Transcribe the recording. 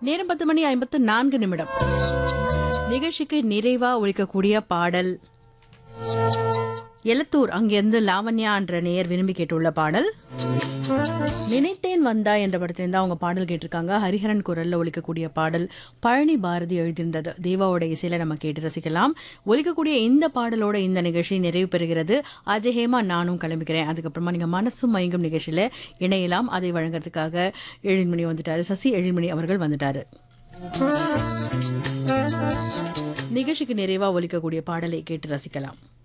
நேரம் பத்து மணி ஐம்பத்து நான்கு நிமிடம் நிகழ்ச்சிக்கு நிறைவா ஒழிக்கக்கூடிய பாடல் எலத்தூர் அங்கிருந்து லாவண்யா என்ற நேயர் விரும்பி கேட்டுள்ள பாடல் நினைத்தேன் வந்தா என்ற படத்திலிருந்து அவங்க பாடல் கேட்டிருக்காங்க ஹரிஹரன் குரல்ல ஒலிக்கக்கூடிய பாடல் பழனி பாரதி எழுதியிருந்தது தேவாவோட இசையில நம்ம கேட்டு ரசிக்கலாம் ஒலிக்கக்கூடிய இந்த பாடலோட இந்த நிகழ்ச்சி நிறைவு பெறுகிறது அஜய் நானும் கிளம்பிக்கிறேன் அதுக்கப்புறமா நீங்க மனசும் மயங்கும் நிகழ்ச்சியில இணையலாம் அதை வழங்குறதுக்காக எழில்மணி வந்துட்டாரு சசி எழில்மணி அவர்கள் வந்துட்டாரு நிகழ்ச்சிக்கு நிறைவா ஒலிக்கக்கூடிய பாடலை கேட்டு ரசிக்கலாம்